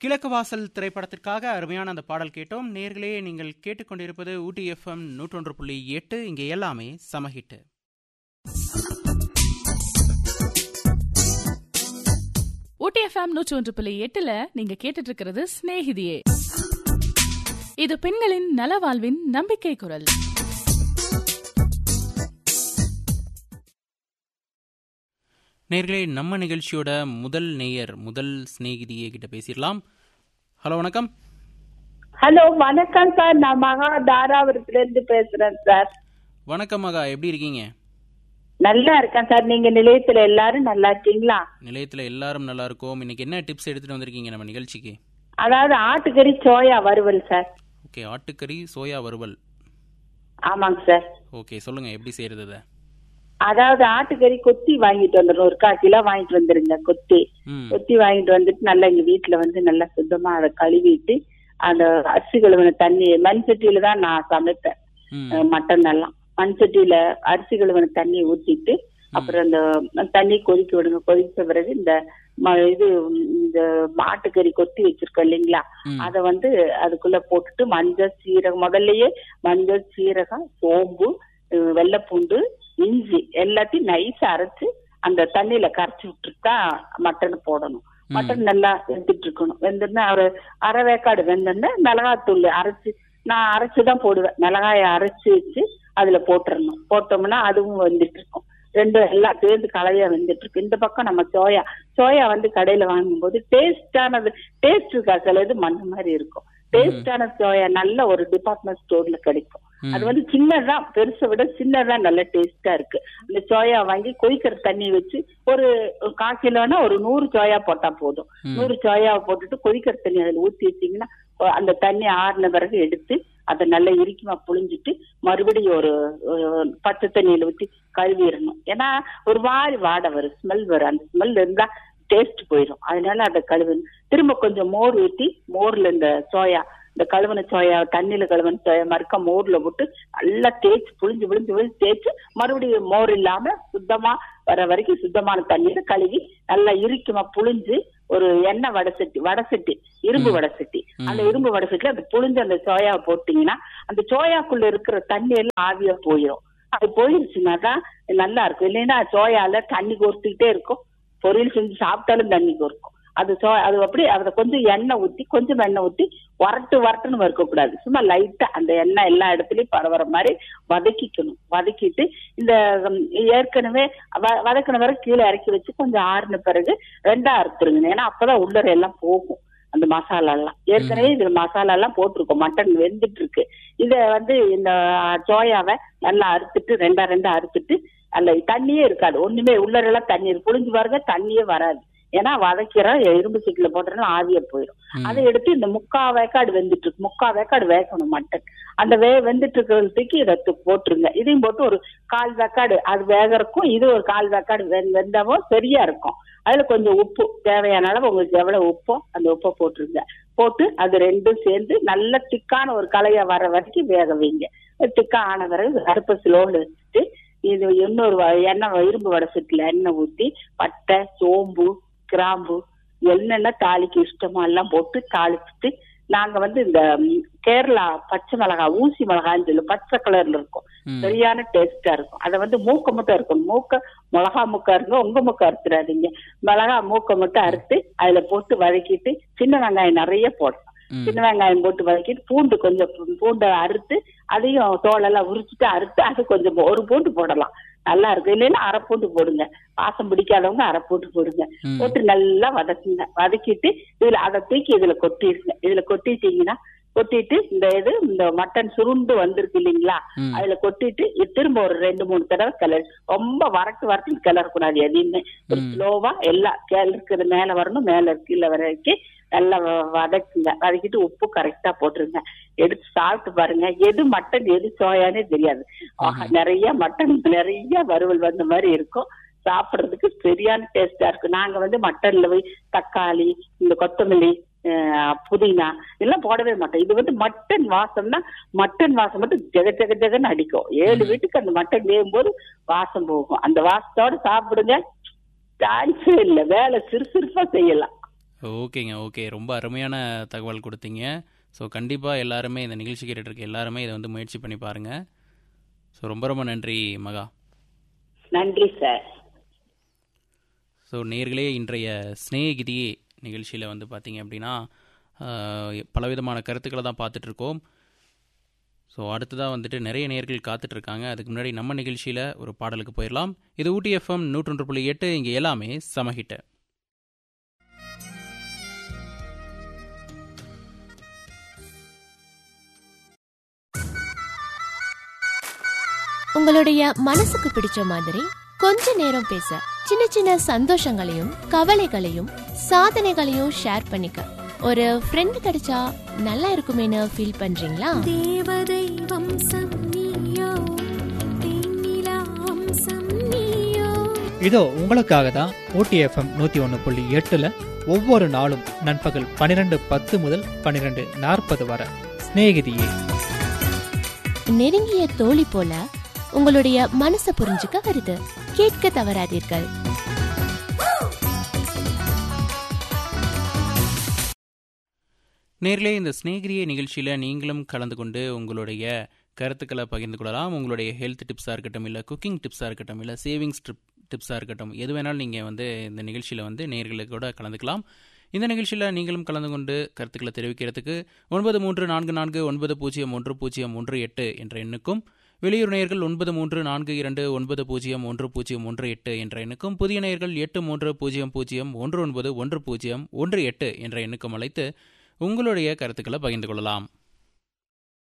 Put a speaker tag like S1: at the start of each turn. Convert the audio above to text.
S1: கிழக்கு வாசல் திரைப்படத்திற்காக அருமையான அந்த பாடல் கேட்டோம் நேர்களே நீங்கள் கேட்டுக்கொண்டிருப்பது ஊட்டி எஃப்எம் நூற்றொன்று புள்ளி எட்டு இங்கே எல்லாமே சமஹிட்டு
S2: ஊட்டி எஃப்எம் நூற்றி ஒன்று புள்ளி எட்டுல நீங்க கேட்டுட்டு இருக்கிறது சிநேகிதியே இது பெண்களின் நலவாழ்வின் நம்பிக்கை குரல்
S1: நேர்களே நம்ம நிகழ்ச்சியோட முதல் நேயர் முதல் சிநேகிதியே கிட்ட பேசிடலாம் ஹலோ வணக்கம்
S3: ஹலோ வணக்கம் சார் நான் மகா தாராபுரத்துல இருந்து பேசுறேன் சார்
S1: வணக்கம் மகா எப்படி இருக்கீங்க
S3: நல்லா இருக்கேன் சார் நீங்க நிலையத்துல எல்லாரும் நல்லா இருக்கீங்களா
S1: நிலையத்தில் எல்லாரும் நல்லா இருக்கோம் இன்னைக்கு என்ன டிப்ஸ் எடுத்துட்டு வந்திருக்கீங்க நம்ம நிகழ்ச்சிக்கு
S3: அதாவது ஆட்டுக்கறி சோயா வறுவல் சார்
S1: ஓகே ஆட்டுக்கறி சோயா வறுவல்
S3: ஆமாங்க சார்
S1: ஓகே சொல்லுங்க எப்படி செய்யறது அதை
S3: அதாவது ஆட்டுக்கறி கொத்தி வாங்கிட்டு வந்துடணும் ஒரு கால் கிலோ வாங்கிட்டு வந்துருங்க கொத்தி
S1: ம்
S3: கொத்தி வாங்கிட்டு வந்துட்டு நல்லா எங்க வீட்டுல வந்து நல்லா சுத்தமா அதை கழுவிட்டு அந்த அரிசி கழுவின தண்ணி மண் சட்டியில தான் நான் சமைப்பேன்
S1: ம்
S3: அஹ் மட்டன் எல்லாம் மண் சட்டியில அரிசி கழுவின தண்ணியை ஊத்திட்டு அப்புறம் அந்த தண்ணி கொதிக்க விடுங்க கொதித்த பிறகு இந்த ம- இது இந்த மாட்டுக்கறி கொத்தி வச்சிருக்கோம் இல்லைங்களா
S1: ம்.
S3: அத வந்து அதுக்குள்ள போட்டுட்டு மஞ்சள் சீரகம் முதல்லயே மஞ்சள் சீரகம் சோம்பு அஹ் வெள்ளைப்பூண்டு இஞ்சி எல்லாத்தையும் நைஸா அரைச்சு அந்த தண்ணியில கரைச்சி விட்டுட்டு தான் மட்டன் போடணும் மட்டன் நல்லா வெந்துட்டு இருக்கணும் வெந்துன்னா ஒரு அரை வேக்காடு வெந்தோடனே மிளகாத்தூள் அரைச்சு நான் அரைச்சு தான் போடுவேன் மிளகாயை அரைச்சு வச்சு அதுல போட்டுறணும் போட்டோம்னா அதுவும் வெந்துட்டு இருக்கும் ரெண்டும் எல்லாம் சேர்ந்து கலையா வெந்துட்டு இருக்கு இந்த பக்கம் நம்ம சோயா சோயா வந்து கடையில வாங்கும்போது டேஸ்டானது டேஸ்ட் இருக்கா சில இது மண் மாதிரி இருக்கும் டேஸ்டான சோயா நல்ல ஒரு டிபார்ட்மெண்ட் ஸ்டோர்ல கிடைக்கும் அது வந்து சின்னதா பெருசை விட சின்னதா நல்ல டேஸ்டா இருக்கு அந்த சோயா வாங்கி கொதிக்கிற தண்ணி வச்சு ஒரு கால் கிலோனா ஒரு நூறு சோயா போட்டா போதும் நூறு சோயாவை போட்டுட்டு கொதிக்கிற தண்ணி அதுல ஊத்தி வச்சீங்கன்னா அஹ் அந்த தண்ணி ஆறின பிறகு எடுத்து அதை நல்லா இறுக்கிமா புழிஞ்சிட்டு மறுபடியும் ஒரு ஒரு பச்சை தண்ணியில ஊத்தி கழுவிடணும் ஏன்னா ஒரு மாதிரி வாடை வரும் ஸ்மெல் வரும் அந்த ஸ்மெல் இருந்தா டேஸ்ட் போயிடும் அதனால அதை கழுவு திரும்ப கொஞ்சம் மோர் ஊத்தி மோர்ல இந்த சோயா இந்த கழுவின சோயா தண்ணியில கழுவின சோயா மறுக்க மோர்ல போட்டு நல்லா தேய்ச்சி புழிஞ்சு புழிஞ்சு புழிஞ்சு தேய்ச்சி மறுபடியும் மோர் இல்லாம சுத்தமா வர வரைக்கும் சுத்தமான தண்ணியில கழுவி நல்லா இறுக்கமா புழிஞ்சு ஒரு எண்ணெய் வடை சட்டி வடை சட்டி இரும்பு வடை சட்டி அந்த இரும்பு வடை சட்டில அந்த புழிஞ்சு அந்த சோயாவை போட்டீங்கன்னா அந்த சோயாக்குள்ள இருக்கிற தண்ணி எல்லாம் ஆவியா போயிடும் அது போயிருச்சுன்னா தான் நல்லா இருக்கும் இல்லைன்னா சோயால தண்ணி கோர்த்துக்கிட்டே இருக்கும் பொரியல் செஞ்சு சாப்பிட்டாலும் தண்ணி கோர்க்கும் அது சோ அது அப்படி அதை கொஞ்சம் எண்ணெய் ஊத்தி கொஞ்சம் எண்ணெய் ஊத்தி வரட்டு வரட்டுன்னு வறுக்கக்கூடாது சும்மா லைட்டா அந்த எண்ணெய் எல்லா இடத்துலயும் பரவற மாதிரி வதக்கிக்கணும் வதக்கிட்டு இந்த ம், ஏற்கனவே வ- வதக்கின பிறகு கீழே இறக்கி வச்சு கொஞ்சம் ஆறுன பிறகு ரெண்டா அறுத்துருங்க ஏன்னா அப்பதான் உள்ளர எல்லாம் போகும் அந்த மசாலா எல்லாம் ஏற்கனவே இதுல மசாலா எல்லாம் போட்டிருக்கோம் மட்டன் வெந்துட்டு இருக்கு இத வந்து இந்த சோயாவை நல்லா அறுத்துட்டு ரெண்டா ரெண்டா அறுத்துட்டு அல்ல தண்ணியே இருக்காது ஒண்ணுமே உள்ளரெல்லாம் தண்ணி இருக்கு புளிஞ்சு பாருங்க தண்ணியே வராது ஏன்னா வதக்கிற இரும்பு சீக்கில போட்டோம்னா ஆவியா போயிடும் அதை எடுத்து இந்த முக்கா வேக்காடு வெந்துட்டு இருக்கு முக்கா வேக்காடு வேகணும் மட்டன் அந்த வே வெந்துட்டு இருக்கிறதுக்கு இதை து- போட்டுருங்க இதையும் போட்டு ஒரு கால் வேக்காடு அது வேகறக்கும் இது ஒரு கால் வேக்காடு வெ- வெந்தாவும் சரியா இருக்கும் அதுல கொஞ்சம் உப்பு தேவையான அளவு உங்களுக்கு எவ்வளவு உப்போ அந்த உப்பை போட்டுருங்க போட்டு அது ரெண்டும் சேர்ந்து நல்ல திக்கான ஒரு கலையா வர வரைக்கும் வேக வைங்க திக்கா ஆன பிறகு அடுப்பை ஸ்லோல வச்சுட்டு இது இன்னொரு வ- எண்ணெய் இரும்பு வடை செட்டில் எண்ணெய் ஊத்தி பட்டை சோம்பு கிராம்பு என்னென்ன தாளிக்கு இஷ்டமா எல்லாம் போட்டு தாளிச்சுட்டு நாங்க வந்து இந்த ம், கேரளா பச்சை மிளகாய் ஊசி மிளகான்னு சொல்லி பச்சை கலர்ல இருக்கும் சரியான டேஸ்டா இருக்கும் அதை வந்து மூக்க மட்டும் இருக்கும் மூக்க மிளகா மூக்கா இருங்க உங்க மூக்க அறுத்துறாதீங்க மிளகா மூக்க மட்டும் அறுத்து அதுல போட்டு வதக்கிட்டு சின்ன வெங்காயம் நிறைய போடணும் சின்ன வெங்காயம் போட்டு வதக்கிட்டு பூண்டு கொஞ்சம் பூ- பூண்டை அறுத்து அதையும் தோலெல்லாம் உரிச்சிட்டு அறுத்து அது கொஞ்சம் போ- ஒரு பூண்டு போடலாம் நல்லா இருக்கும் இல்லைன்னா அரை பூண்டு போடுங்க வாசம் பிடிக்காதவங்க அரை பூண்டு போடுங்க போட்டு நல்லா வதக்குங்க வதக்கிட்டு இதுல அதை தூக்கி இதுல கொட்டிடுங்க இதுல கொட்டிட்டீங்கன்னா கொட்டிட்டு இந்த இது இந்த மட்டன் சுருண்டு வந்திருக்கு இல்லைங்களா அதுல கொட்டிட்டு இது திரும்ப ஒரு ரெண்டு மூணு தடவை கிளறி ரொம்ப வரட்டு வரட்டு கிளறக்கூடாது எதையுமே ஒரு ஸ்லோவா எல்லாம் கீழ இருக்கிறது மேல வரணும் மேல கீழே வர வரைக்கும் நல்லா வ- வதக்குங்க வதக்கிட்டு உப்பு கரெக்டா போட்டுருங்க எடுத்து சாப்பிட்டு பாருங்க எது மட்டன் எது சோயானே தெரியாது ஆஹா, நிறைய மட்டன் நிறைய வறுவல் வந்த மாதிரி இருக்கும் சாப்பிடுறதுக்கு சரியான டேஸ்டா இருக்கும் நாங்க வந்து மட்டன்ல போய் தக்காளி இந்த கொத்தமல்லி அஹ், புதினா இதெல்லாம் போடவே மாட்டோம் இது வந்து மட்டன் வாசம்னா மட்டன் வாசம் மட்டும் ஜெக ஜெக ஜெகன்னு அடிக்கும் ஏழு வீட்டுக்கு அந்த மட்டன் வேகும்போது வாசம் போகும் அந்த வாசத்தோட சாப்பிடுங்க சான்ஸே இல்ல வேலை சிறுசிறுப்பா செய்யலாம்
S1: ஓகேங்க ஓகே ரொம்ப அருமையான தகவல் கொடுத்தீங்க ஸோ கண்டிப்பாக எல்லாருமே இந்த நிகழ்ச்சி கேட்டுட்டு இருக்க எல்லாருமே இதை வந்து முயற்சி பண்ணி பாருங்கள் ஸோ ரொம்ப ரொம்ப நன்றி மகா
S3: நன்றி சார்
S1: ஸோ நேர்களே இன்றைய ஸ்நேகிதியே நிகழ்ச்சியில் வந்து பார்த்தீங்க அப்படின்னா ஆஹ், பலவிதமான கருத்துக்களை தான் பார்த்துட்ருக்கோம் ஸோ அடுத்ததாக வந்துட்டு நிறைய நேர்கள் காத்துட்ருக்காங்க அதுக்கு முன்னாடி நம்ம நிகழ்ச்சியில் ஒரு பாடலுக்கு போயிடலாம் இது ஊட்டி எஃப்எம் நூற்றொன்று புள்ளி எட்டு இங்கே எல்லாமே சமஹிட்ட
S4: உங்களுடைய மனசுக்கு பிடிச்ச மாதிரி கொஞ்ச நேரம் பேச சின்ன சின்ன சந்தோஷங்களையும் கவலைகளையும் சாதனைகளையும் ஷேர் பண்ணிக்க ஒரு ஃப்ரெண்ட் கிடைச்சா நல்லா இருக்குமேனு ஃபீல் பண்றீங்களா
S5: தேவதை வம்சம் நீயோ தேனிலா வம்சம் நீயோ
S6: இதோ உங்களுக்காக தான் ஓடிஎஃப்எம் நூற்றி ஒன்று புள்ளி எட்டில் ஒவ்வொரு நாளும் நண்பகல் பன்னிரெண்டு பத்து முதல் பன்னிரெண்டு நாற்பது வரை சிநேகிதியே
S4: நெருங்கிய தோழி போல உங்களுடைய மனசை புரிஞ்சுக்க வருது கேட்க தவறாதீர்கள்
S1: நேர்களே இந்த ஸ்நேகிரியை நிகழ்ச்சியில் நீங்களும் கலந்து கொண்டு உங்களுடைய கருத்துக்களை பகிர்ந்து கொள்ளலாம் உங்களுடைய ஹெல்த் டிப்ஸாக இருக்கட்டும் இல்லை குக்கிங் டிப்ஸாக இருக்கட்டும் இல்லை சேவிங்ஸ் ட்ரிப் டிப்ஸாக இருக்கட்டும் எது வேணாலும் நீங்கள் வந்து இந்த நிகழ்ச்சியில் வந்து நேர்களுக்கு கூட கலந்துக்கலாம் இந்த நிகழ்ச்சியில் நீங்களும் கலந்து கொண்டு கருத்துக்களை தெரிவிக்கிறதுக்கு ஒன்பது மூன்று நான்கு நான்கு ஒன்பது பூஜ்ஜியம் ஒன்று பூஜ்ஜியம் ஒன்று எட்டு என்ற எண்ணுக்கும் வெளியூர் நேயர்கள் ஒன்பது மூன்று நான்கு இரண்டு ஒன்பது பூஜ்ஜியம் ஒன்று பூஜ்ஜியம் ஒன்று எட்டு என்ற எண்ணுக்கும் புதிய நேயர்கள் எட்டு மூன்று பூஜ்ஜியம் பூஜ்ஜியம் ஒன்று ஒன்பது ஒன்று பூஜ்ஜியம் ஒன்று எட்டு என்ற எண்ணுக்கும் அழைத்து உங்களுடைய கருத்துக்களை பகிர்ந்து கொள்ளலாம்